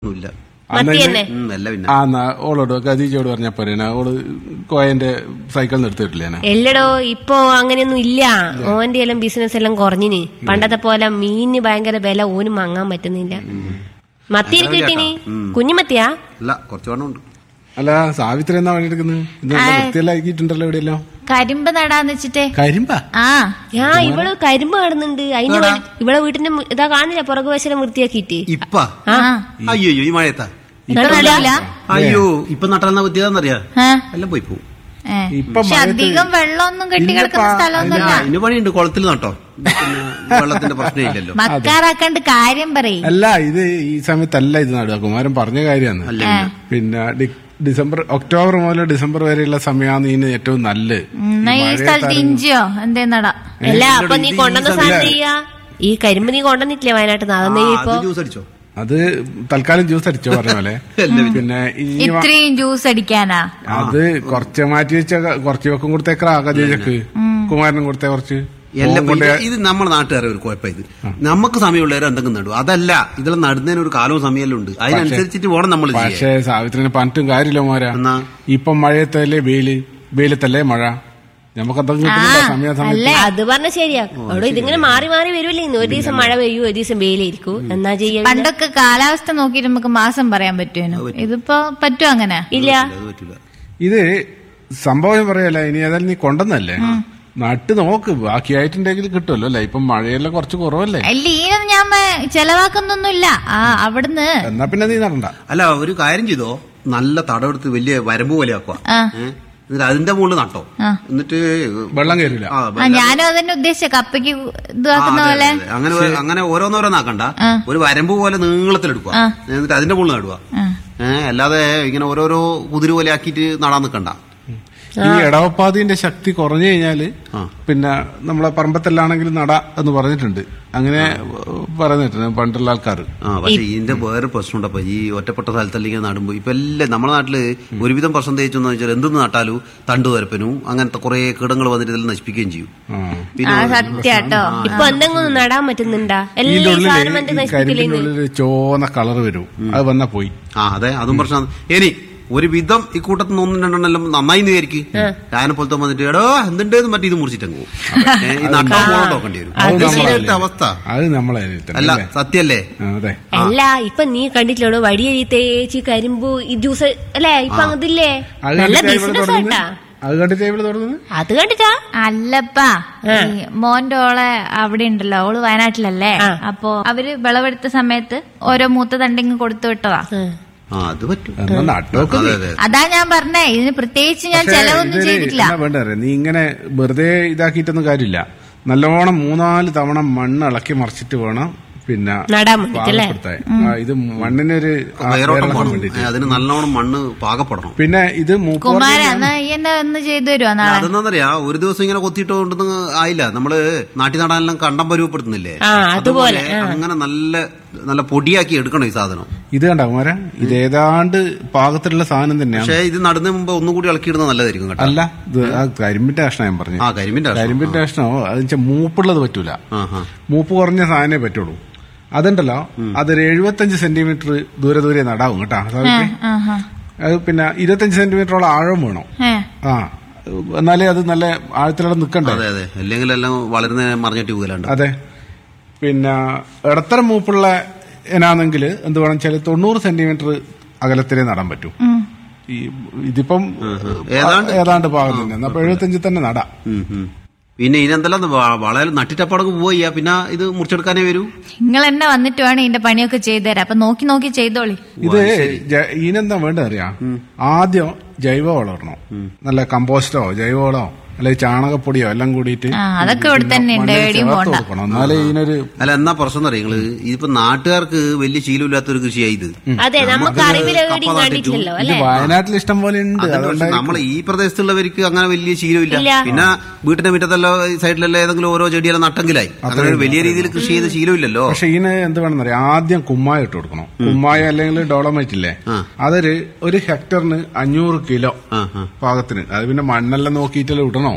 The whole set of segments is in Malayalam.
ഒന്നുമില്ല മത്തി തന്നെ ഉം, അല്ല പിന്നെ ആ എന്നാ ഓളോട് ഖദീജയോട് പറഞ്ഞാ പോരേന ഓള് കോയന്റെ സൈക്കിൾ നിർത്തിയിട്ടില്ലേന എല്ലടോ ഇപ്പൊ അങ്ങനെയൊന്നും ഇല്ല ഓന്റെ എല്ലാം ബിസിനസ് എല്ലാം കുറഞ്ഞിന് പണ്ടത്തെ പോലെ മീനിന് ഭയങ്കര വില ഓനും വാങ്ങാൻ പറ്റുന്നില്ല മത്തിയിൽ കിട്ടിനി കുഞ്ഞുമത്തിയാ അല്ല കുറച്ച് വേണം ഉണ്ട് അല്ല സാവിത്രി എന്നാ പണിയെടുക്കുന്നത് ഇത് നല്ല വൃത്തിയെല്ലാം ആക്കിയിട്ടുണ്ടല്ലോ എവിടെയല്ലോ കരിമ്പ് നടാന്ന് വെച്ചിട്ടേ കരിമ്പാ ആ ഞാ ഇവള് കരിമ്പ് കാണുന്നുണ്ട് അതിന് വേണ്ടി ഇവളെ വീട്ടിന്റെ മു- ഇതാ കാണില്ല പുറകു വശം വൃത്തിയാക്കിയിട്ട് ഇപ്പ ആ അയ്യോ ഈ മഴയത്താ ഇപ്പൊ നടില്ല അയ്യോ ഇപ്പൊ നട്ടാലെന്നാ പറ്റിയതെന്നറിയാ ഏ? എല്ലാം പോയി പോകും ഏ. ഇപ്പൊ പക്ഷെ മഴയത്ത് അധികം വെള്ളമൊന്നും കെട്ടി കിടക്കുന്ന ഇല്ലപ്പാ. സ്ഥലമൊന്നുമല്ല അതിന് പണിയുണ്ട് കുളത്തിൽ നട്ടോ പിന്നെ വെള്ളത്തിന്റെ പ്രശ്നമില്ലല്ലോ മക്കാറാക്കണ്ട് കാര്യം പറയും അല്ല ഇത് ഈ സമയത്തല്ല ഇത് നടുക കുമാരൻ പറഞ്ഞ കാര്യമാണ് അല്ല പിന്നെ ഡി- ഡിസംബർ ഒക്ടോബർ മുതൽ ഡിസംബർ വരെയുള്ള സമയമാണ് ഇതിന് ഏറ്റവും നല്ലത് എന്നാ ഈ സ്ഥലത്ത് ഇഞ്ചിയോ എന്തേ നടാ അല്ല അപ്പൊ നീ കൊണ്ടുവന്ന സാധനം ചെയ്യാ ഈ കരിമ്പ് നീ കൊണ്ടുവന്നിട്ടില്ലേ വയനാട്ടിൽ അതൊന്നും ആ, ഇപ്പൊ അത് ജ്യൂസ് അടിച്ചോ അത് തൽക്കാലം ജ്യൂസ് അടിച്ചോ പറഞ്ഞ പോലെ പിന്നെ ഈ വ- ഇത്രയും ജ്യൂസ് അടിക്കാനാ അത് കുറച്ച് മാറ്റി വെച്ച കുറച്ച് വെക്കും കൊടുത്തേക്കാ ഖദീജക്ക് കുമാരനും കൊടുത്തേ കുറച്ച് എല്ലാം ഓൻ കൊണ്ടേ- ഇത് നമ്മുടെ നാട്ടുകാരെ ഒരു കുഴപ്പം ഇത് നമുക്ക് സമയമുള്ളവരെ എന്തെങ്കിലും നടും അതല്ല ഇതെല്ലാം നടുന്നതിന് ഒരു കാലവും സമയമെല്ലാം ഉണ്ട് അതിനനുസരിച്ചിട്ട് വേണം നമ്മൾ ചെയ്യാൻ പക്ഷേ സാവിത്രിനെ പറഞ്ഞിട്ടും കാര്യമില്ല മോരാ എന്നാ ഇപ്പം മഴയത്തല്ലേ വെയില് വെയിലത്തല്ലേ മഴ നമുക്ക് എന്തെങ്കിലും കിട്ടുന്നില്ല സമയ സമയത്ത് അത് പറഞ്ഞ ശരിയാ അവിടെ ഇതിങ്ങനെ മാറി മാറി വരുമല്ലേ ഇന്ന് ഒരു ദിവസം മഴ പെയ്യൂ ഒരു ദിവസം വെയിലായിരിക്കും എന്നാ ചെയ്യാ പണ്ടൊക്കെ കാലാവസ്ഥ നോക്കിയിട്ട് നമുക്ക് മാസം പറയാൻ പറ്റുമോ ഇതിപ്പോ പറ്റുമോ അങ്ങനെ ഇല്ല അത് പറ്റൂല ഇത് സംഭവം പറയല്ല ഇനി ഏതായാലും നീ കൊണ്ടെന്നല്ലേ നട്ട് നോക്ക് ബാക്കിയായിട്ടുണ്ടെങ്കിൽ കിട്ടുമല്ലോ അല്ലേ ഇപ്പം മഴയെല്ലാം കുറച്ച് കുറവല്ലേ അല്ല ഈനൊന്നും ഞാൻ മ- ചെലവാക്കുന്നൊന്നുമില്ല ആ അവിടുന്ന് എന്നാ പിന്നെ നീ നടണ്ട അല്ല ഒരു കാര്യം ചെയ്തോ നല്ല തടമെടുത്ത് വലിയ വരമ്പ് പോലെ ആക്കുക ആ. എന്നിട്ട് അതിന്റെ മുകളിൽ നട്ടോ ആ. എന്നിട്ട് വെള്ളം കയറില്ല ആ, ആ ഞാനും അതന്നെ ഉദ്ദേശിച്ച കപ്പയ്ക്ക് ആ, ഇതാക്കുന്ന അതെ, പോലെ അതെ, അതെ. അങ്ങനെ ഒരു- അങ്ങനെ ഓരോന്നോരോന്നാക്കണ്ട ആ. ഒരു വരമ്പ് പോലെ നീളത്തിലെടുക്കുക ആ. എന്നിട്ട് അതിന്റെ മുകളിൽ നടുക ആ. ഏഹ് അല്ലാതെ ഇങ്ങനെ ഓരോരോ കുതിര് പോലെ ആക്കിയിട്ട് നടാൻ നിൽക്കണ്ട ഈ ഇടവപ്പാതിന്റെ ശക്തി കുറഞ്ഞു കഴിഞ്ഞാല് ആ. പിന്നെ നമ്മളെ പറമ്പത്തെല്ലാണെങ്കിലും നട എന്ന് പറഞ്ഞിട്ടുണ്ട് അങ്ങനെ പറഞ്ഞിട്ടുണ്ട് പണ്ടുള്ള ആൾക്കാർ ആ പക്ഷെ ഇതിന്റെ വേറെ പ്രശ്നമുണ്ട് അപ്പൊ ഈ ഒറ്റപ്പെട്ട സ്ഥലത്തല്ല ഇങ്ങനെ നടുമ്പോ ഇപ്പൊ എല്ലാം നമ്മുടെ നാട്ടില് ഒരുവിധം പ്രശ്നം തേച്ചെന്ന് വെച്ചാൽ എന്തെന്ന് നട്ടാലും തണ്ട് വരപ്പനും അങ്ങനത്തെ കുറെ കീടങ്ങൾ വന്നിട്ട് ഇതെല്ലാം നശിപ്പിക്കുകയും ചെയ്യും ആ സത്യാട്ടോ ഇപ്പൊ എന്തെങ്കിലും നടാൻ പറ്റുന്നുണ്ടാ ഇതിന്റെ എല്ലാ ഉള്ളില് സാധനം ഈ കരിമ്പിന്റെ നശിപ്പിക്കലേന്ന് ഉള്ളിൽ ചോന്ന കളർ വരും അത് വന്നാ പോയി ആ അതെ അതും പ്രശ്നമാണ് ഇനി ഒരു വിധം ഈ കൂട്ടത്തിൽ നിന്ന് ഒന്നും രണ്ടെണ്ണം നന്നായി വിചാരിക്കും ഞാനെ പോലത്തെ വന്നിട്ട് എടോ എന്തുണ്ടെന്ന് മറ്റേ ഇത് മുറിച്ചിട്ടങ്ങ് പോകും ഏ, ഈ നട്ടാ മോളോ നോക്കേണ്ടി വരും അത് ഇത് നമ്മളല്ലേ. ശരിയായിട്ട് അവസ്ഥ അത് നമ്മളെ കയ്യിൽ തന്നെ അല്ല അല്ലേ? സത്യല്ലേ ആ, അതെ അല്ല ഇപ്പൊ നീ കണ്ടിട്ടില്ലോ വടിയരി തേച്ച് കരിമ്പ് ഈ ജ്യൂസ് അല്ലേ ഇപ്പൊ അങ്ങതില്ലേ അത് നല്ല കണ്ടിട്ടാ ഇവിടെ ബിസിനസ് തുടങ്ങുന്നത് ആട്ടാ അത് കണ്ടിട്ട് ഇവിടെ തുടങ്ങുന്നത് അത് കണ്ടിട്ടാ അല്ലപ്പാ ഈ മോന്റെ ഓളെ അവിടെ ഉണ്ടല്ലോ ഓള് വയനാട്ടിലല്ലേ ആ. അപ്പൊ അവര് വിളവെടുത്ത സമയത്ത് ഓരോ മൂത്ത തണ്ടിങ് കൊടുത്തു വിട്ടതാ ഉം. ആ അത് പറ്റും എന്നാ നട്ടോക്ക് അതെ നീ. അതെ അതാ ഞാൻ പറഞ്ഞേ ഇതിന് പ്രത്യേകിച്ച് ഞാൻ പക്ഷേ ചെലവൊന്നും ഇതൊരു ചെയ്തിട്ടില്ല എന്നാ വേണ്ട അറിയോ? നീ ഇങ്ങനെ വെറുതെ ഇതാക്കിയിട്ടൊന്നും കാര്യമില്ല നല്ലോണം മൂന്നാല് തവണ മണ്ണ് ഇളക്കി മറിച്ചിട്ട് വേണം പിന്നെ നടാൻ വേണ്ടിട്ടല്ലേ പാകപ്പെടുത്താൻ. ആ, ഇത് മണ്ണിനൊരു ആ, വേരോട്ടം വേരിളക്കം പോകണം വേണ്ടിയിട്ട്. ഏ, അതിന് നല്ലോണം മണ്ണ് പാകപ്പെടണം പിന്നെ ഇത് മൂപ്പ് കുമാര എന്നാ ഈ എന്താ ഒന്ന് ചെയ്തു തരുമോ നാളെ അതെന്താന്നറിയാ ഒരു ദിവസം ഇങ്ങനെ കൊത്തിയിട്ട് കൊണ്ടൊന്നും ആയില്ല നമ്മള് നാട്ടി നടാനെല്ലാം കണ്ടം പരുവപ്പെടുത്തുന്നില്ലേ ആ, അതുപോലെ, അങ്ങനെ നല്ല നല്ല പൊടിയാക്കി എടുക്കണം ഈ സാധനം ഇത് കണ്ട കുമാര ഇത് ഏതാണ്ട് പാകത്തിലുള്ള സാധനം തന്നെയാണ് പക്ഷേ ഇത് നടുന്നതിന് മുമ്പ് ഒന്നും കൂടി ഇളക്കിയിടുന്നത് നല്ലതായിരിക്കും കേട്ടോ അല്ല ഇത് ആ കരിമ്പിന്റെ കഷ്ണം ഞാൻ പറഞ്ഞു ആ കരിമ്പിന്റെ കഷ്ണം. കരിമ്പിന്റെ കഷ്ണോ അത് വെച്ചാൽ മൂപ്പുള്ളത് പറ്റൂല ആ ആ മൂപ്പ് കുറഞ്ഞ സാധനമേ പറ്റുള്ളൂ അതുണ്ടല്ലോ അതൊരു എഴുപത്തഞ്ച് സെന്റിമീറ്റർ ദൂരെ ദൂരെ നടാവും കേട്ടാ സാവിത്രി ആഹാ. അത് പിന്നെ ഇരുപത്തഞ്ച് സെന്റിമീറ്ററോളം ആഴം വേണം ഏ ആ എന്നാലേ അത് നല്ല ആഴത്തിലൂടെ നിൽക്കണ്ടേ അതെ അതെ അല്ലെങ്കിൽ എല്ലാം വളരുന്ന മറിഞ്ഞിട്ട് പോകലുണ്ട് അതെ പിന്നെ ഇടത്തരം മൂപ്പുള്ള ഇനാണെങ്കിൽ എന്ത് വേണം വെച്ചാൽ തൊണ്ണൂറ് സെന്റിമീറ്റർ അകലത്തിലേ നടാൻ പറ്റൂ ഈ ഇതിപ്പം ഏതാണ്ട് ഏതാണ്ട് പാകം തന്നെ അപ്പൊ എഴുപത്തഞ്ചിൽ തന്നെ നടാം ഉം, ഉം. പിന്നെ ഇതിനെന്തെല്ലാം വ- വളരെ നട്ടിട്ടപ്പടക്ക് പോവുക പിന്നെ ഇത് മുറിച്ചെടുക്കാനേ വരൂ നിങ്ങൾ എന്നെ വന്നിട്ട് വേണം ഇതിന്റെ പണിയൊക്കെ ചെയ്തു തരാം അപ്പൊ നോക്കി നോക്കി ചെയ്തോളി ഇത് ജ- ഇതിനെന്താ വേണ്ടത് അറിയാം ആദ്യം ജൈവ വളം ഇടണം നല്ല കമ്പോസ്റ്റോ ജൈവവളോ അല്ലെങ്കിൽ ചാണകപ്പൊടിയോ എല്ലാം കൂടിയിട്ട് ആ അതൊക്കെ ഇവിടെ തന്നെ ഉണ്ട് മണ്ണിൽ എവിടെയും ചേർത്ത് പോണ്ട കൊടുക്കണം എന്നാലേ ഇതിനൊരു അല്ല എന്നാ പ്രശ്നം അറിയാം നിങ്ങള് ഇതിപ്പോ നാട്ടുകാർക്ക് വലിയ ശീലമില്ലാത്തൊരു കൃഷിയായി ഇത് അതെ നമുക്ക് അറിവിൽ കപ്പ എവിടെയും നട്ടിട്ടു. കണ്ടിട്ടില്ലല്ലോ ഇത് അല്ലെ വയനാട്ടിൽ ഇഷ്ടം പോലെ ഉണ്ട് അതിന്റെ അതുകൊണ്ട് പ്രശ്നം നമ്മളെ ഈ പ്രദേശത്തുള്ളവർക്ക് അങ്ങനെ വലിയ ശീലമില്ല ഇല്ല. പിന്നെ വീട്ടിന്റെ മുറ്റത്തല്ലോ ഈ സൈഡിലല്ലോ ഏതെങ്കിലും ഓരോ ചെടിയെല്ലാം നട്ടെങ്കിലായി അങ്ങനെ ഒരു വലിയ രീതിയിൽ കൃഷി ചെയ്ത ശീലമില്ലല്ലോ പക്ഷെ ഇതിന് എന്ത് വേണമെന്നറിയാം ആദ്യം കുമ്മായ ഇട്ട് കൊടുക്കണം കുമ്മായ അല്ലെങ്കിൽ ഡോളമൈറ്റ് ഇല്ലേ ആ. അതൊരു ഒരു ഹെക്ടറിന് അഞ്ഞൂറ് കിലോ ആ ആ പാകത്തിന് അത് പിന്നെ മണ്ണെല്ലാം നോക്കിയിട്ടല്ലേ ഇടണോ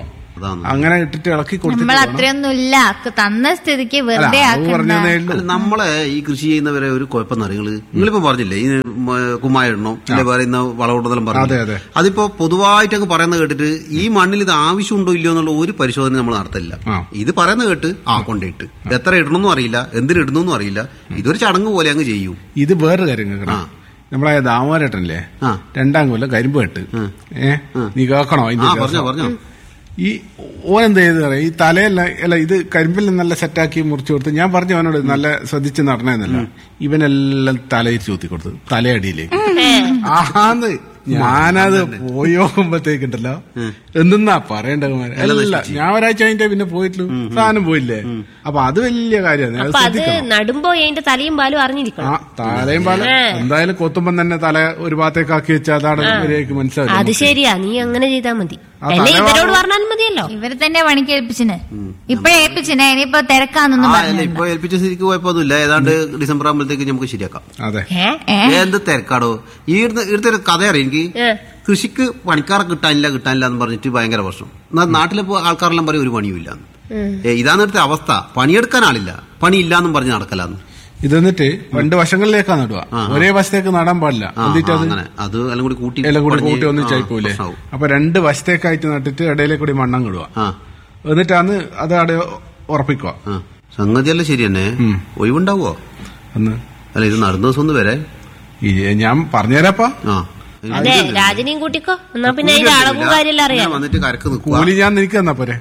അതാണ് അങ്ങനെ ഇട്ടിട്ട് ഇളക്കി കൊടുത്തിട്ട് നമ്മൾ വേണം. അത്രയൊന്നും ഇല്ല തന്ന സ്ഥിതിക്ക് അല്ല, വെറുതെ അത് ആക്കണ്ട പറഞ്ഞതേ ഉള്ളൂ അല്ല നമ്മളെ ഈ കൃഷി ചെയ്യുന്നവരെ ഒരു കുഴപ്പം നിങ്ങളിപ്പോ നിങ്ങളിപ്പോ പറഞ്ഞില്ലേ ഈ കുമ്മായ ഇടണോ അല്ലെ പറയുന്ന വളകൂടുതലും അതെ, പറഞ്ഞു അതെ. അതിപ്പോ പൊതുവായിട്ട് അങ്ങ് പറയുന്നത് കേട്ടിട്ട് ഈ മണ്ണിൽ ഇത് ആവശ്യമുണ്ടോ ഇല്ലയോ എന്നുള്ള ഒരു പരിശോധന നമ്മൾ നടത്തില്ല ആ. ഇത് പറയുന്നത് കേട്ട് ആ കൊണ്ടിട്ട് എത്ര ഇടണമെന്നും അറിയില്ല എന്തിന് ഇടണമെന്നും അറിയില്ല ഇതൊരു ചടങ്ങ് പോലെ അങ്ങ് ചെയ്യും ഇത് വേറൊരു കാര്യം കേൾക്കണം ആ. നമ്മളെ ദാമോരട്ടനല്ലേ ആ. രണ്ടാം കൊല്ലം കരിമ്പ് കെട്ട് ഏ നീ കേൾക്കണോ ആ അതിന്റെ പറഞ്ഞോ രസം? പറഞ്ഞോ ഈ ഓനെന്ത് ചെയ്ത് പറയാം ഈ തലയല്ല അല്ല ഇത് കരിമ്പിൽ നല്ല സെറ്റാക്കി മുറിച്ചു കൊടുത്ത് ഞാൻ പറഞ്ഞു അവനോട് നല്ല ശ്രദ്ധിച്ച് നടന്നതെന്നല്ല ഇവനെല്ലാം തലയിൽ ചൂത്തി കൊടുത്തു തലയടിയിലേക്ക് ആന്ന് ഞാനത് പോയി നോക്കുമ്പോഴത്തേക്കുണ്ടല്ലോ എന്തെന്നാ പറയേണ്ട കുമാരൻ അല്ല ഞാൻ ഒരാഴ്ച കഴിഞ്ഞിട്ടേ പിന്നെ പോയിട്ടുള്ളൂ സാധനം പോയില്ലേ അപ്പൊ അത് വലിയ കാര്യമാണ് അത് അപ്പൊ അത് ശ്രദ്ധിക്കണം നടുമ്പോ അതിന്റെ തലയും പാലും ആ അറിഞ്ഞിരിക്കണം തലയും പാല എന്തായാലും കൊത്തുമ്പം തന്നെ തല ഒരു ഭാഗത്തേക്ക് ആക്കി വെച്ചാൽ അതാണ് ഇവരേക്ക് അത് മനസ്സിലാവും ശരിയാ നീ അങ്ങനെ ചെയ്താ മതി ആ അല്ലെ തലവാ- ഇവരോട് പറഞ്ഞാലും മതിയല്ലോ ഇവര് തന്നെ പണിക്ക് ഏൽപ്പിച്ചിന് ഇപ്പഴേ ഏൽപ്പിച്ചിനെ ഇനിയിപ്പോ തിരക്കാന്നൊന്നും ആ അല്ല പറഞ്ഞു ഇപ്പൊ ഏൽപ്പിച്ച സ്ഥിതിക്ക് കുഴപ്പമൊന്നുമില്ല ഏതാണ്ട് ഡിസംബർ ആകുമ്പോഴത്തേക്ക് നമുക്ക് ശരിയാക്കാം അതെ ഏ ഏ എന്ത് തിരക്കാടോ ഈ ഇവിടുത്തെ ഇവിടുത്തെ ഒരു കഥ അറിയാം എനിക്ക് ഏ. കൃഷിക്ക് പണിക്കാരെ കിട്ടാനില്ല കിട്ടാനില്ല എന്ന് പറഞ്ഞിട്ട് ഭയങ്കര പ്രശ്നം എന്നാൽ നാട്ടിലെ പോ- ആൾക്കാരെല്ലാം പറയും ഒരു പണിയും ഇല്ല ഇതാണ് ഇവിടുത്തെ അവസ്ഥ പണിയെടുക്കാൻ ആളില്ല പണിയില്ലാന്നും പറഞ്ഞ് നടക്കലാന്ന് ഇത് എന്നിട്ട് രണ്ട് വശങ്ങളിലേക്കാ നടുക ഒരേ വശത്തേക്ക് നടാൻ പാടില്ല ആ, എന്നിട്ട് ആ, അത് അങ്ങനെ അത് എല്ലാം കൂടി കൂട്ടി എല്ലാം കൂടി പടഞ്ഞ് കൂട്ടി ഒന്നിച്ചായി ആ, പോലെ പ്രശ്നാവും. അപ്പൊ രണ്ട് വശത്തേക്കായിട്ട് നട്ടിട്ട് ഇടയിലേക്ക് കൂടി മണ്ണം കിടുക ആ എന്നിട്ടാണ് അത് അവിടെ ഉറപ്പിക്കുക ആ സംഗതിയെല്ലാം ശരി തന്നെ ഒഴിവുണ്ടാവോ എന്ന് അല്ല ഇത് നടന്ന ദിവസം ഒന്ന് വരെ ഈ ഞാൻ പറഞ്ഞുതരാപ്പാ ആ അതെ രാജനെയും കൂട്ടിക്കോ എന്നാ പിന്നെ അതിന്റെ അളവും കാര്യമെല്ലാം അറിയാം ഇങ്ങനെ വന്നിട്ട് കരക്ക് നിൽക്കുക കൂലി ഞാൻ നിനക്ക് തന്നാ പോരെ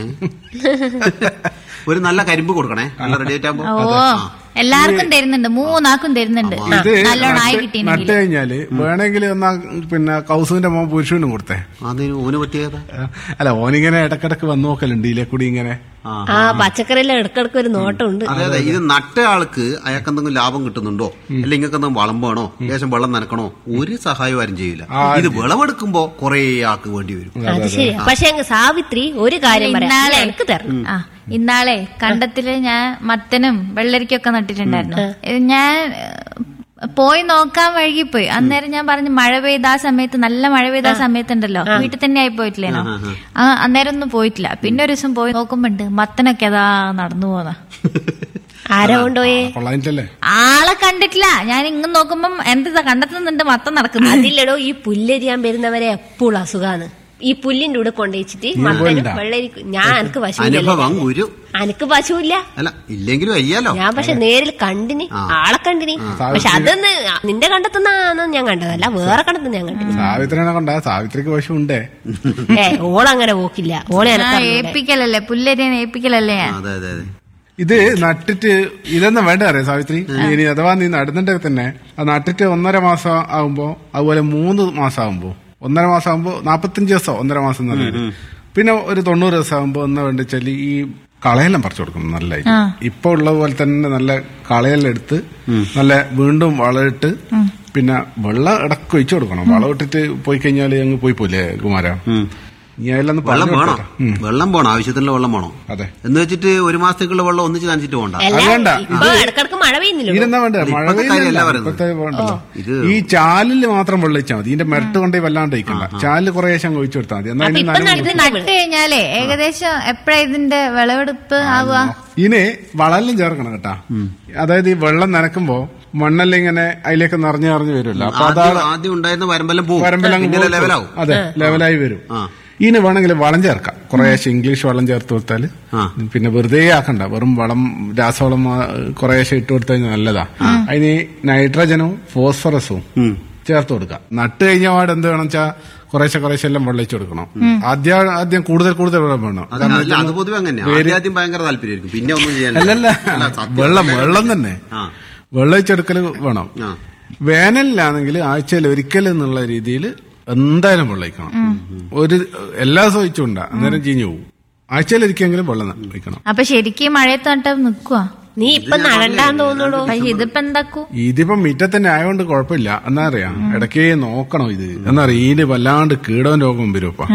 ഒരു നല്ല കരിമ്പ് കൊടുക്കണേ നല്ല റെഡി ആയിട്ടാകുമ്പോ ഓ എല്ലാവർക്കും തരുന്നുണ്ട് മൂന്നാക്കും തരുന്നുണ്ട് ഇത് നല്ലോണം ആയി നട്ട് കിട്ടിയെങ്കിൽ നട്ട് കഴിഞ്ഞാല് വേണമെങ്കിൽ എന്നാ പിന്നെ കൗസുവിന്റെ മോൻ പുരുഷനും കൊടുത്തേ അതിന് ഓന് പറ്റിയതാ അല്ല ഓനിങ്ങനെ ഇടക്കിടക്ക് വന്നു നോക്കലുണ്ട് ഇതിലെ കൂടി ഇങ്ങനെ ആ ആ പച്ചക്കറിയിലെ ഇടക്കിടക്ക് ഒരു നോട്ടമുണ്ട് അതെ അതെ ഇത് നട്ട ആൾക്ക് അയാൾക്ക് എന്തെങ്കിലും ലാഭം കിട്ടുന്നുണ്ടോ അല്ലെങ്കിൽ നിങ്ങൾക്ക് എന്തെങ്കിലും വളം വേണോ ലേശം വെള്ളം നനക്കണോ ഒരു സഹായം ആരും ചെയ്യില്ല ഇത് വിളവെടുക്കുമ്പോ കുറെ ആൾക്ക് വേണ്ടി വരും അത് ശരിയാ പക്ഷെ അങ്ങ് സാവിത്രി ഒരു കാര്യം പറയാം ഇന്നാളെ നീ എനിക്ക് തരണം ആ ഇന്നാളെ കണ്ടത്തില് ഞാൻ മത്തനും വെള്ളരിക്കൊക്കെ നട്ടിട്ടുണ്ടായിരുന്നു ഇത് ഞാൻ ഏ, പോയി നോക്കാൻ വൈകിപ്പോയി അന്നേരം ഞാൻ പറഞ്ഞു മഴ പെയ്ത ആ സമയത്ത് നല്ല മഴ പെയ്ത ആ സമയത്തുണ്ടല്ലോ വീട്ടിൽ തന്നെ ആയി പോയിട്ടില്ലേനോ ആ അന്നേരം ഒന്നും പോയിട്ടില്ല പിന്നെ ഒരു ദിവസം പോയി നോക്കുമ്പോണ്ട് മത്തനൊക്കെ അതാ നടന്നു പോന്ന ആരാ കൊണ്ടുപോയേ കൊള്ളാനിട്ടല്ലേ ആളെ കണ്ടിട്ടില്ല ഞാൻ ഇങ്ങ് നോക്കുമ്പം എന്താ കണ്ടെത്തുന്നുണ്ട് മത്തം നടക്കുന്നത് അതില്ലടോ ഈ പുല്ലരിയാൻ വരുന്നവരെ എപ്പോഴും അസുഖാണ് ഈ പുല്ലിന്റെ കൂടെ കൊണ്ടുവച്ചിട്ട് മത്തനും പോയിണ്ടാ? വെള്ളരിക്കും ഞാൻ എനിക്ക് പശുവില്ല അനുഭവം ഒരു അനക്ക് പശുവില്ല അല്ല ഇല്ലെങ്കിലും അയ്യാലോ ഞാൻ പക്ഷെ നേരിൽ കണ്ടിന് ആളെ കണ്ടിന് പക്ഷെ അതൊന്ന് നിന്റെ കണ്ടെത്തുന്ന ഞാൻ കണ്ടതല്ല വേറെ കണ്ടെത്തുന്ന ഞാൻ കണ്ടു സാവിത്രിനെ കൊണ്ടാ സാവിത്രിക്ക് പശു ഉണ്ടേ ഏ ഓളങ്ങനെ പോക്കില്ല ഓളെ ആ, എനക്കറിഞ്ഞൂടെ. ഏൽപ്പിക്കലല്ലേ പുല്ലരിയൻ ഏൽപ്പിക്കലല്ലേ ഞാൻ അതെ അതെ അതെ ഇത് നട്ടിട്ട് ഇതൊന്നും വേണ്ട അറിയാം സാവിത്രി ഇനി അഥവാ നീ നടുന്നുണ്ടെങ്കിൽ തന്നെ അത് നട്ടിട്ട് ഒന്നര മാസം ആകുമ്പോ അതുപോലെ മൂന്ന് മാസം ആകുമ്പോ ഒന്നര മാസം ആകുമ്പോ നാപ്പത്തഞ്ച് ദിവസം ഒന്നര മാസം എന്ന് പറയുന്നത് പിന്നെ ഒരു തൊണ്ണൂറ് ദിവസം ആകുമ്പോ എന്താ വേണ്ട വെച്ചാല് ഈ കളയെല്ലാം പറിച്ചു കൊടുക്കണം നല്ലതായിട്ട് ഇപ്പൊ ഉള്ള പോലെ തന്നെ നല്ല കളയെല്ലാം എടുത്ത് നല്ല വീണ്ടും വളമിട്ട് പിന്നെ വെള്ളം ഇടക്ക് ഒഴിച്ചു കൊടുക്കണം വളം ഇട്ടിട്ട് പോയി കഴിഞ്ഞാൽ അങ്ങ് പോയി പോലെ കുമാര നീ അതെല്ലാം ഒന്ന് വെള്ളം പറഞ്ഞു വേണം കൊടുത്തേട്ടാ. ഉം. വെള്ളം പോണം ആവശ്യത്തിനുള്ള വെള്ളം വേണം അതെ എന്ന് വെച്ചിട്ട് ഒരു മാസത്തേക്കുള്ള വെള്ളം ഒന്നിച്ച് നനച്ചിട്ട് പോണ്ട അല്ല അത് വേണ്ട. ഇപ്പൊ ഇടക്കിടക്ക് മഴ പെയ്യുന്നില്ലല്ലോ ഇതിനെന്താ വേണ്ട മഴ ഇപ്പോഴത്തെ പെയ്യുന്നില്ല. കാര്യമല്ല പറയുന്നത്. ഇപ്പോഴത്തെ വേണ്ടല്ലോ. ഇത് ഈ ചാലില് മാത്രം വെള്ളം ഒഴിച്ചാൽ മതി ഇതിന്റെ മെരട്ട് കൊണ്ടേ വല്ലാണ്ട് ഒഴിക്കണ്ട ചാലില് കുറേശ്ശെ അങ്ങ് ഒഴിച്ചു കൊടുത്താൽ മതി എന്നാ അപ്പൊ ഇതിന് ഇപ്പൊ നനവ് ഇത് നട്ട് കഴിഞ്ഞാലേ ഏകദേശം എപ്പോഴാ ഇതിന്റെ വിളവെടുപ്പ് ആവുക ഇതിന് വളമെല്ലാം ചേർക്കണം കേട്ടാ അതായത് ഈ വെള്ളം നനക്കുമ്പോ മണ്ണെല്ലാം ഇങ്ങനെ അതിലേക്ക് നിറഞ്ഞു നിറഞ്ഞു വരുമല്ലോ അപ്പൊ ആദ്യം അതാണ് ആദ്യം ഉണ്ടായിരുന്ന വരമ്പെല്ലാം പോകും വരമ്പെല്ലാം പിന്നെ അങ്ങ് ലെവലാവും അതെ ലെവലായി വരും ആ. ഇതിന് വേണമെങ്കിൽ വളം ചേർക്കാം കുറേശ്ശെ ഇംഗ്ലീഷ് വളം ചേർത്ത് കൊടുത്താൽ ആ. പിന്നെ വെറുതെ ആക്കണ്ട വെറും വളം രാസവളം ആ, കുറേശ്ശെ ഇട്ട് കൊടുത്തു കഴിഞ്ഞാൽ നല്ലതാ അതിന് നൈട്രജനും ഫോസ്ഫറസും ഉം. ചേർത്ത് കൊടുക്കാം നട്ട് കഴിഞ്ഞ പാട് എന്ത് വേണം വെച്ചാൽ കുറേശ്ശെ കുറേശ്ശെ എല്ലാം വെള്ളിച്ചു കൊടുക്കണം ആദ്യം ആദ്യം കൂടുതൽ കൂടുതൽ വെള്ളം വേണം അത് അല്ല, അത് പൊതുവെ അങ്ങനെ ആദ്യം ആദ്യം ഭയങ്കര താല്പര്യമായിരിക്കും പിന്നെ ഒന്നും ചെയ്യാൻ അല്ലല്ല വെള്ളം വെള്ളം തന്നെ ആ വെള്ളമൊഴിച്ചെടുക്കൽ വേണം ആ വേനലിലാണെങ്കിൽ ആഴ്ചയിൽ ഒരിക്കൽ എന്നുള്ള രീതിയിൽ എന്തായാലും വെള്ളയിക്കണം ഒരു എല്ലാ ദിവസവും ഒഴിച്ചുകൊണ്ടാ അന്നേരം ചീഞ്ഞു പോകും ആഴ്ചയിൽ ഒരിക്കലെങ്കിലും വെള്ളം ഒഴിക്കണം അപ്പൊ ശരിക്കും മഴയത്ത് നട്ട നിക്കുവാ നീ ഇപ്പൊ നടണ്ടാന്ന് തോന്നുന്നു പക്ഷെ ഇതിപ്പോ എന്താക്കൂ ഇതിപ്പം മിറ്റത്തന്നെ ആയതുകൊണ്ട് കുഴപ്പമില്ല എന്നാ അറിയാം ഇടയ്ക്ക് നോക്കണം ഇത് എന്നറിയാം ഇതിന് വല്ലാണ്ട് കീടവും രോഗവും വരും ഇപ്പൊ ആ.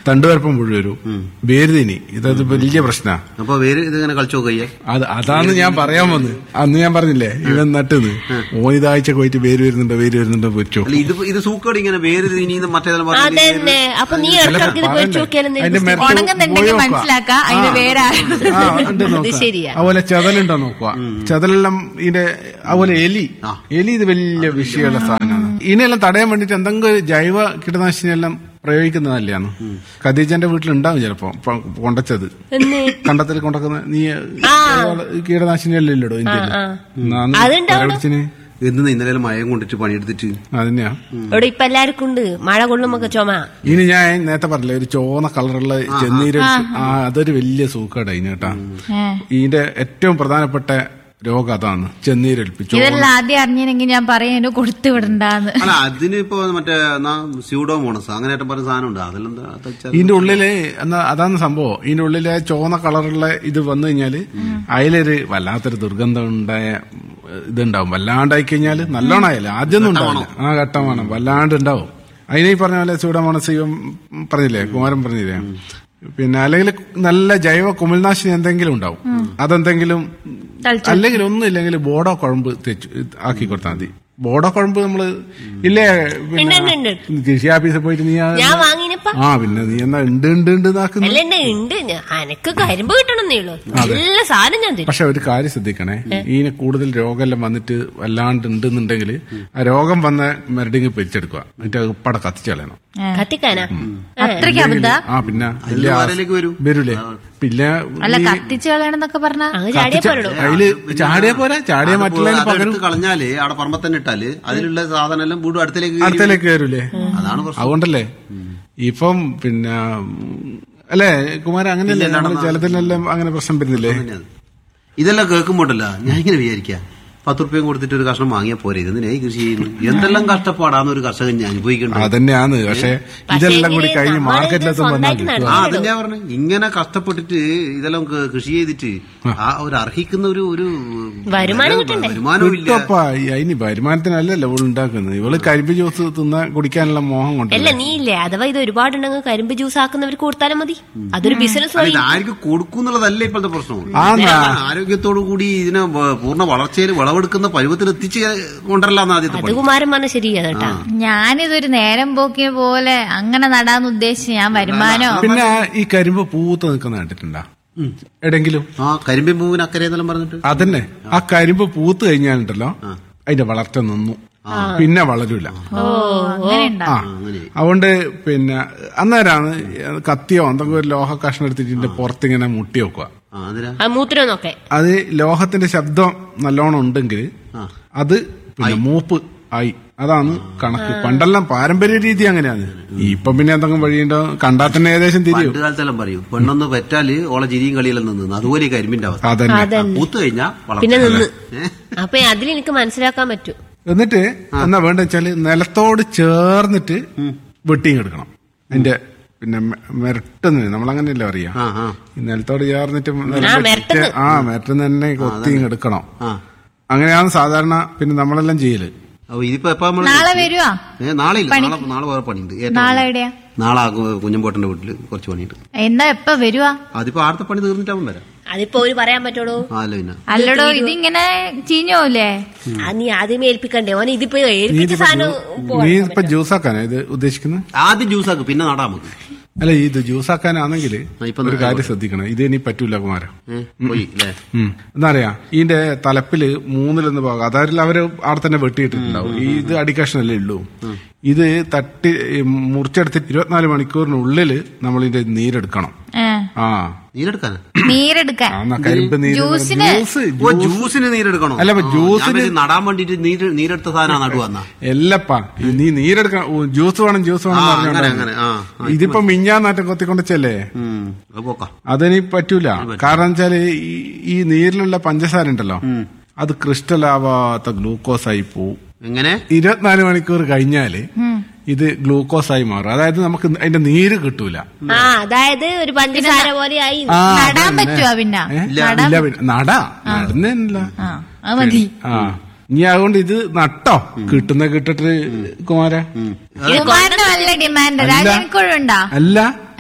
തണ്ടുവരപ്പം മുഴുവൻ വരും വേരുതിനി ഇതത് വലിയ പ്രശ്ന അപ്പൊ വേര് ഇതിങ്ങനെ കളിച്ചു നോക്കിയേ അത് അതാണ് ഞാൻ പറയാൻ വന്നത് അന്ന് ഞാൻ പറഞ്ഞില്ലേ ഇവൻ നട്ടത് ഓനിതാഴ്ച പോയിട്ട് വേര് വരുന്നുണ്ടോ വേര് വരുന്നുണ്ടോ വെച്ചോ അല്ല ഇത് ഇത് സൂക്കേട് ഇങ്ങനെ വേര് ഇനിന്ന് മറ്റേതെല്ലാം അതന്നെ അപ്പൊ നീ ഇടക്കിടക്ക് ഇത് വെച്ച് നോക്കിയാലും അതിന്റെ നിനക്ക് മെരട്ട് ഉണങ്ങുന്നുണ്ടെങ്കിൽ പോയി നോക്കുക. മനസ്സിലാക്കാം അതിന്റെ വേറെ ആ, ഉണ്ട് അത് നോക്കുക. ശരിയാ. അതുപോലെ ചെതലുണ്ടോ നോക്കുക ചെതലെല്ലാം ഇതിന്റെ അതുപോലെ എലി ആ. എലി ഇത് വലിയ വിഷയമുള്ള സാധനമാണ് ഇതിനെല്ലാം തടയാൻ വേണ്ടിട്ട് എന്തെങ്കിലും ഒരു ജൈവ കീടനാശിനി എല്ലാം പ്രയോഗിക്കുന്നതല്ലാണ് ഖദീജന്റെ വീട്ടിലുണ്ടാവും ചിലപ്പോ പ- കൊണ്ടച്ചത് എന്ന് കണ്ടത്തിൽ കൊണ്ടക്കുന്ന നീ ആ. കീടനാശിനി എല്ലാം ഇല്ലടോ ഇന്ത്യയിൽ ആ. അതുണ്ടാവും. എന്ന് ഇന്നലെ മയം കൊണ്ടിട്ട് പണിയെടുത്തിട്ട് അതിനെയാ ഇവിടെ ഇപ്പൊ എല്ലാവർക്കും ഉണ്ട് മഴ കൊള്ളുമ്പോ ചുമ ഇനി ഞാൻ നേരത്തെ പറഞ്ഞില്ലേ ഒരു ചോന്ന കളറുള്ള ചെന്നീര് ആ അതൊരു വലിയ സൂക്കേടാ ഇതിന് കേട്ടാ ഏ. ഇതിന്റെ ഏറ്റവും പ്രധാനപ്പെട്ട രോഗം അതാണ് ചെന്നീരൽപ്പിച്ചു ഇതെല്ലാം ആദ്യം അറിഞ്ഞില്ലെങ്കിൽ ഞാൻ പറയാം എന്നെ കൊടുത്തു വിടണ്ടാന്ന് അല്ല അതിന് ഇപ്പൊ മറ്റേ സ്യൂഡോമോണസ് അങ്ങനെയായിട്ട് പറഞ്ഞ സാധനം ഉണ്ട് അതെല്ലാം എന്താ തച്ചാ- ഇതിന്റെ ഉള്ളില് എന്നാ അതാണ് സംഭവം ഇതിന്റെ ഉള്ളിലെ ചോന്ന കളറുള്ള ഇത് വന്നു കഴിഞ്ഞാല് അതിലൊരു വല്ലാത്തൊരു ദുർഗന്ധം ഉണ്ടായ ഇതുണ്ടാവും വല്ലാണ്ടായി കഴിഞ്ഞാല് നല്ലോണം ആയാലും ആദ്യമൊന്നും ഉണ്ടാവില്ല ആ ഘട്ടമാണ് വല്ലാണ്ട് ഉണ്ടാവും അതിനെ ഈ പറഞ്ഞ പോലെ ചൂടമാണ് ശിവം പറഞ്ഞില്ലേ കുമാരൻ പറഞ്ഞില്ലേ പിന്നെ അല്ലെങ്കിൽ നല്ല ജൈവ കുമിൾനാശിനി എന്തെങ്കിലും ഉണ്ടാവും അതെന്തെങ്കിലും അല്ലെങ്കിൽ ഒന്നും ഇല്ലെങ്കിൽ ബോഡോ കുഴമ്പ് തെച്ച് ആക്കി കൊടുത്താൽ മതി ബോഡോ കുഴമ്പ് നമ്മള് ഇല്ലേ ഉണ്ട്, ഉണ്ട്, ഉണ്ട്. കൃഷി ഓഫീസിൽ പോയിട്ട് നീ ആ- ഞാൻ വാങ്ങിനപ്പ ആ പിന്നെ നീ എന്നാ ഉണ്ട് ഉണ്ട് ഉണ്ട് എന്നാക്കുന്നു അല്ല എന്നെ ഉണ്ട് ഞാൻ- അനക്ക് കരിമ്പ് കിട്ടണമെന്നേ ഉള്ളൂ നല്ല സാധനം ഞാൻ തരും പക്ഷെ ഒരു കാര്യം ശ്രദ്ധിക്കണേ ഇതിന് കൂടുതൽ രോഗമെല്ലാം വന്നിട്ട് വല്ലാണ്ട് ഉണ്ടെന്നുണ്ടെങ്കിൽ ആ രോഗം വന്ന മരടിങ് പിരിച്ചെടുക്കുക എന്നിട്ട് അത് ഉപ്പടെ കത്തിച്ച് കളയണം കത്തിക്കാനാ അത്രയ്ക്ക് അബദ്ധ ആ പിന്നെ അതില് വാരയിലേക്ക് വരൂ. വരൂലേ പിന്നെ അല്ല നീ കത്തിച്ചു കളയണമെന്നൊക്കെ പറഞ്ഞ അങ്ങ് ചാടിയാ പോരടോ അതില് ചാടിയ പോരാ ചാടിയ അത് മറ്റുള്ളതിന് പകരം അതെടുത്ത് കളഞ്ഞാല് അവിടെ പറമ്പ തന്നെ ഇട്ടാല് അതിലുള്ള സാധനം എല്ലാം വീണ്ടും അടുത്തേക്ക് കയറി അടുത്തേക്ക് കയറൂലേ വരും. അതാണ് പ്രശ്നം അതുകൊണ്ടല്ലേ ഇപ്പം പിന്നെ ഉം, അല്ലേ കുമാരൻ അങ്ങനെയല്ലേ നമ്മള് ചിലതിലെല്ലാം അങ്ങനെ പ്രശ്നം വരുന്നില്ലേ തന്നെയാണ്. ഇതെല്ലാം കേൾക്കുമ്പോണ്ടല്ല ഞാൻ ഇങ്ങനെ വിചാരിക്കാം പത്ത് റുപ്യം കൊടുത്തിട്ട് ഒരു കഷ്ണം വാങ്ങിയാൽ പോരെ ഇതിനെ കൃഷി ചെയ്യുന്നു എന്തെല്ലാം കഷ്ടപ്പാടാണ് ഒരു കർഷകൻ ഞാൻ അനുഭവിക്കേണ്ടത് അതന്നെയാണ് പക്ഷെ ഇതെല്ലാം കൂടി പക്ഷേ കഴിഞ്ഞ് നമ്മള് മാർക്കറ്റിലെത്തുമ്പോൾ സ്വന്തമായിട്ട് വന്നാൽ ആ അതിന്റെ പറഞ്ഞു ഇങ്ങനെ കഷ്ടപ്പെട്ടിട്ട് ഇതെല്ലാം ക- കൃഷി ചെയ്തിട്ട് ആ ഒരു അർഹിക്കുന്ന ഒരു ഒരു വരുമാനം കിട്ടണ്ടേ? വരുമാനവും ഇല്ല കിട്ടപ്പാ അതിന് വരുമാനത്തിനല്ലല്ലോ ഇവള് ഉണ്ടാക്കുന്നത് ഇവള് കരിമ്പ് ജ്യൂസ് തിന്ന കുടിക്കാനുള്ള മോഹം അല്ല കൊണ്ടല്ലേ നീ ഇല്ലേ അഥവാ ഇത് ഒരുപാടുണ്ടെങ്കിൽ കരിമ്പ് ജ്യൂസ് ആക്കുന്നവർക്ക് കൊടുത്താലും മതി അതൊരു ബിസിനസ് അല്ല, വഴി ഇത് ആർക്ക് കൊടുക്കുന്നുള്ളതല്ല ഇപ്പോഴത്തെ പ്രശ്നം ആ, എന്നാ? ആരോഗ്യത്തോടു കൂടി ഇതിനെ വ- പൂർണ്ണ വളർച്ചയിൽ വിളവെടുക്കുന്ന പരുവത്തിൽ എത്തിച്ച് കൊണ്ടല്ലാന്ന് ആദ്യത്തെ അത് പണി കുമാരൻ പറഞ്ഞ ശരിയാ കേട്ടാ ഞാനിതൊരു നേരം പോക്കിയ പോലെ അങ്ങനെ നടാന്ന് ഉദ്ദേശിച്ച് ഞാൻ വരുമാനോ പിന്നെ ആ ഈ കരിമ്പ് പൂത്ത് നിൽക്കുന്ന കണ്ടിട്ടുണ്ടാ എവിടെങ്കിലും ആ കരിമ്പിൻ പൂവിന് അക്കരെ എന്നെല്ലാം പറഞ്ഞിട്ട് അതന്നെ ആ കരിമ്പ് പൂത്ത് കഴിഞ്ഞാലുണ്ടല്ലോ അതിന്റെ വളർച്ച നിന്നു പിന്നെ വളരൂല ഓ അങ്ങനെ ഉണ്ടാ ആ അതുകൊണ്ട് പിന്നെ അന്നേരമാണ് കത്തിയോ എന്തെങ്കിലും ഒരു ലോഹ കഷ്ണം എടുത്തിട്ട് ഇതിന്റെ പുറത്തിങ്ങനെ മുട്ടി വെക്കുക ആ അതിനാ ആ മൂത്രം നോക്കെ അത് ലോഹത്തിന്റെ ശബ്ദം നല്ലോണം ഉണ്ടെങ്കിൽ ആ. അത് പിന്നെ മൂപ്പ് ആയി അതാണ് കണക്ക് പണ്ടെല്ലാം പാരമ്പര്യ രീതി അങ്ങനെയാണ് ഇപ്പൊ പിന്നെ എന്തെങ്കിലും വഴിയുണ്ടോ കണ്ടാൽ തന്നെ ഏകദേശം തിരിയും പണ്ട് കാലത്തെല്ലാം പറയും പെണ്ണൊന്ന് പെറ്റാല് ഓളെ ചിരിയും കളിയെല്ലാം നിന്ന് അതുപോലെ ഈ കരിമ്പിന്റെ അവസ്ഥ അതന്നെ അതന്നെ പൂത്ത് കഴിഞ്ഞാ പിന്നെ വളർച്ച നിന്ന് ഏ? അപ്പൊ അതിൽ എനിക്ക് മനസ്സിലാക്കാൻ പറ്റൂ എന്നിട്ട് എന്നാ വേണ്ട വെച്ചാല് നിലത്തോട് ചേർന്നിട്ട് വെട്ടിയും എടുക്കണം അതിന്റെ പിന്നെ മെരട്ടുന്ന നമ്മളങ്ങനെയല്ലേ അറിയാം ആ ആ ഈ നിലത്തോട് ചേർന്നിട്ട് ആ, മിരട്ടുന്ന്. ആ മെരട്ടുന്ന തന്നെ കൊത്തിയും എടുക്കണം ആ അങ്ങനെയാണ് സാധാരണ പിന്നെ നമ്മളെല്ലാം ചെയ്യല് അപ്പൊ ഇതിപ്പോ എപ്പോ നമ്മള് നാളെ വരുവാ ഏ, നാളെ ഇല്ല നാളെ നാളെ വേറെ പണിയുണ്ട് ഏറ്റവും നാളെ എവിടെയാ നാളെ ആ കു- കുഞ്ഞമ്പോട്ടന്റെ വീട്ടില് കുറച്ച് പണിയുണ്ട് എന്നാ എപ്പ വരുവാ അതിപ്പോ ആടത്തെ പണി തീർന്നിട്ടാവും വരാം അതിപ്പോ ഒരു പറയാൻ പറ്റുള്ളൂ ആ അല്ല പിന്നെ അല്ലടോ ഇതിങ്ങനെ ചീഞ്ഞോല്ലേ ആ നീ ആദ്യമേ ഏൽപ്പിക്കണ്ടേ ഓനെ ഇതിപ്പോ നീ ഏൽപ്പിച്ച ഇതിപ്പോ സാധനം ജ്യൂ- നീ ഇപ്പൊ ജ്യൂസ് ആക്കാനാ ഇത് ഉദ്ദേശിക്കുന്നത് ആദ്യം ജ്യൂസാക്ക് പിന്നെ നടാ നമുക്ക് അല്ല ഇത് ജ്യൂസ് ആക്കാനാണെങ്കിൽ ആ, ഇപ്പൊ ഒരു കാര്യം ശ്രദ്ധിക്കണം ഇത് ഇനി പറ്റൂല കുമാര ഏ, പോയി അല്ലേ എന്താ പറയാ ഇതിന്റെ തലപ്പില് മൂന്നിലൊന്ന് ഭാഗം അതായത് അവര് അവിടെ തന്നെ വെട്ടിയിട്ടിട്ടുണ്ടാവും ഈ ഇത് അടിക്കഷ്ണല്ലേ ഉള്ളൂ ഇത് തട്ടി ഈ മുറിച്ചെടുത്തിട്ട് ഇരുപത്തിനാല് മണിക്കൂറിനുള്ളിൽ നമ്മൾ ഇതിന്റെ നീരെടുക്കണം ഏ ആ നീരെടുക്കാനാ നീരെടുക്കാൻ ആ, എന്നാ കരിമ്പ് നീര് ജ്യൂസിന്? ജ്യൂസ് ഓ ജ്യൂസിന് നീരെടുക്കണോ അല്ല, അപ്പൊ ആ, ജ്യൂസിന് ഞാൻ വിചാരിച്ചു നടാൻ വേണ്ടിട്ട് നീര് നീരെടുത്ത സാധനം നടുവന്നാ എല്ലപ്പാ ഈ നീ നീരെടുക്കണം ഓ, ജ്യൂസ് വേണം ജ്യൂസ് വേണം ആ, എന്ന് അങ്ങനെ, പറഞ്ഞോണ്ടാണ്. അങ്ങനെ, ആ, ആ, ഇതിപ്പോ മിഞ്ഞാന്നാറ്റം കൊത്തിക്കൊണ്ടച്ചല്ലേ ഉം, അത് പോക്കാം അതിനി പറ്റൂല കാരണം വെച്ചാല് ഈ- ഈ നീരിലുള്ള പഞ്ചസാര ഉണ്ടല്ലോ അത് ക്രിസ്റ്റൽ ആവാത്ത ഗ്ലൂക്കോസ് ആയി പോവും എങ്ങനെ ഇരുപത്തിനാല് മണിക്കൂർ കഴിഞ്ഞാല് ഇത് ഗ്ലൂക്കോസ് ആയി മാറും അതായത് നമുക്ക് അതിന്റെ നീര് കിട്ടൂല ആ അതായത് ഒരു പഞ്ചസാര പോലെ ആയി ആ, നടാൻ അതന്നെ. പറ്റുവാ പിന്നെ ഏ? ഇല്ല പിന്നെ നടാ നടുന്നില്ല ആ അത് മതി ആ ഇനി അതുകൊണ്ട് ഇത് നട്ടോ കിട്ടുന്ന കിട്ടിട്ട് കുമാര കുമാരന് നല്ല ഡിമാൻഡ് രാജാനിക്കുഴുണ്ടാ അല്ല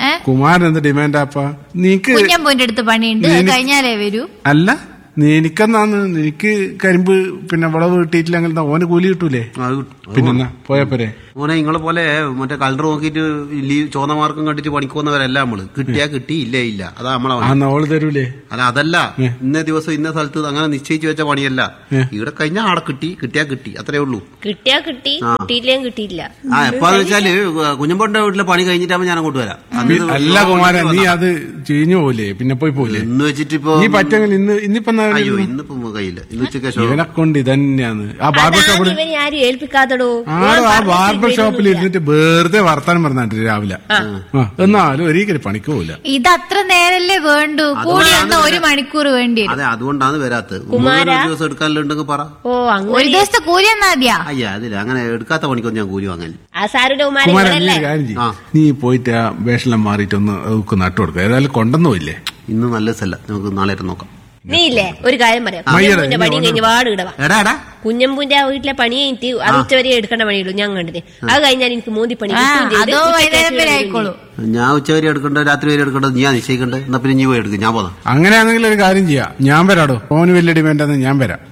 ഏ കുമാരൻ എന്ത് ഡിമാൻഡാപ്പാ നീക്ക് കുഞ്ഞമ്പൂന്റെ അടുത്ത് പണിയുണ്ട് അത് കഴിഞ്ഞാലേ വരൂ അല്ല നീ എനിക്കെന്നാന്ന് എനിക്ക് കരിമ്പ് പിന്നെ വിളവ് കിട്ടിയിട്ടില്ലെങ്കിൽ എന്താ ഓന് കൂലി കിട്ടൂലേ അത് കിട്ടും. പിന്നെന്നാ പോയപ്പോരെ മോനെ നിങ്ങളെ പോലെ മറ്റേ കലണ്ടർ നോക്കിയിട്ട് ലീവ് ചോന്ന മാർക്കും കണ്ടിട്ട് പണിക്ക് പോകുന്നവരല്ല നമ്മള് കിട്ടിയാ കിട്ടി ഇല്ലേ ഇല്ല അതാ നമ്മളെ ആ പണി. നോള് തരൂലേ അല്ല അതല്ല ഇന്ന ദിവസം ഇന്ന സ്ഥലത്ത് അങ്ങനെ നിശ്ചയിച്ചു വെച്ച പണിയല്ല ഇവിടെ കഴിഞ്ഞാൽ ആടെ കിട്ടി കിട്ടിയാ കിട്ടി അത്രേ ഉള്ളൂ കിട്ടിയാ കിട്ടി കിട്ടിയില്ലേം കിട്ടിയില്ല ആ എപ്പാന്ന് വെച്ചാല് കുഞ്ഞമ്പോന്റെ വീട്ടിലെ പണി കഴിഞ്ഞിട്ടാകുമ്പോ ഞാൻ അങ്ങോട്ട് വരാം അന്ന് ഇത് അല്ല കുമാരൻ നീ അത് ചീഞ്ഞു പോലേ പിന്നെ പോയി പോലെ ഇന്ന് വെച്ചിട്ട് ഇപ്പൊ നീ പറ്റെങ്കിൽ ഇന്ന് ഇന്നിപ്പോ എന്നാ അയ്യോ ഇന്നിപ്പോ കയ്യില്ല ഇന്ന് ഉച്ചയ്ക്ക് ശേഷം ഇവനെ കൊണ്ട് ഇതന്നെയാന്ന് ആ ബാർബർ അതാണ് ഷോപ്പിൽ ഇവനെ ആരും ഏൽപ്പിക്കാത്തടോ ആടോ ആ ബാർബർ ഷോപ്പിൽ ഇരുന്നിട്ട് വെറുതെ വർത്താനം പറഞ്ഞിട്ട് രാവിലെ ആ, എന്നാലും ഒരിക്കലും പണിക്ക് പോവില്ല ഇത് അത്ര നേരല്ലേ വേണ്ടു കൂടി വന്ന ഒരു മണിക്കൂർ വേണ്ടി വരും അതെ അതുകൊണ്ടാണ് വരാത്തത് കുമാരാ. മൂന്നര ദിവസം എടുക്കാനുണ്ടെങ്കിൽ പറ ഓ ഒരു അങ്ങനെ ദിവസത്തെ കൂലി എന്നാ മതിയാ അയ്യ അതില്ല അങ്ങനെ എടുക്കാത്ത പണിക്കൊന്നും ഞാൻ കൂലി വാങ്ങാൻ ആ സാരുടെ കുമാരൻ കുമാരൻ നീ ഇവരല്ലേ ഒരു കാര്യം ചെയ്യ്. ആ. നീ പോയിട്ട് ആ വേഷമെല്ലാം മാറിയിട്ട് ഒന്ന് അവക്ക് നട്ടു കൊടുക്കുക ഏതായാലും കൊണ്ടൊന്നും ഇല്ലേ ഇന്ന് നല്ല സ്ഥല നമുക്ക് നാളെ നോക്കാം നീ ഇല്ലേ ഒരു കാര്യം പറയാം മയ്യടെ, കുഞ്ഞമ്പൂന്റെ നീ പണി വന്നോ. കഴിഞ്ഞ് പാട് ഇടവാ എടാ എടാ കുഞ്ഞമ്പൂന്റെ ആ വീട്ടിലെ പണി കഴിഞ്ഞിട്ട് അത് ഉച്ചവരെ എടുക്കേണ്ട പണിയുള്ളൂ ഞാൻ കണ്ടിട്ട് അത് കഴിഞ്ഞാൽ എനിക്ക് മൂന്തി പണി ആ, കിട്ടുകയും ചെയ്ത് അതോ ഉച്ചയ്ക്ക് വൈകുന്നേരം ശേഷം വരെ വരികയും ആയിക്കോളൂ ഞാൻ ഉച്ചവരെ എടുക്കണ്ട രാത്രി വരെ എടുക്കണ്ട നീ നിശ്ചയിക്കണ്ടേ എന്നാ പിന്നെ നീ പോയി എടുക്കും ഞാൻ പോതാം അങ്ങനെയാണെങ്കിൽ ഒരു കാര്യം ചെയ്യാം ഞാൻ വരാടോ ഓന് വലിയ ഡിമാൻഡാന്ന് ഞാൻ വരാം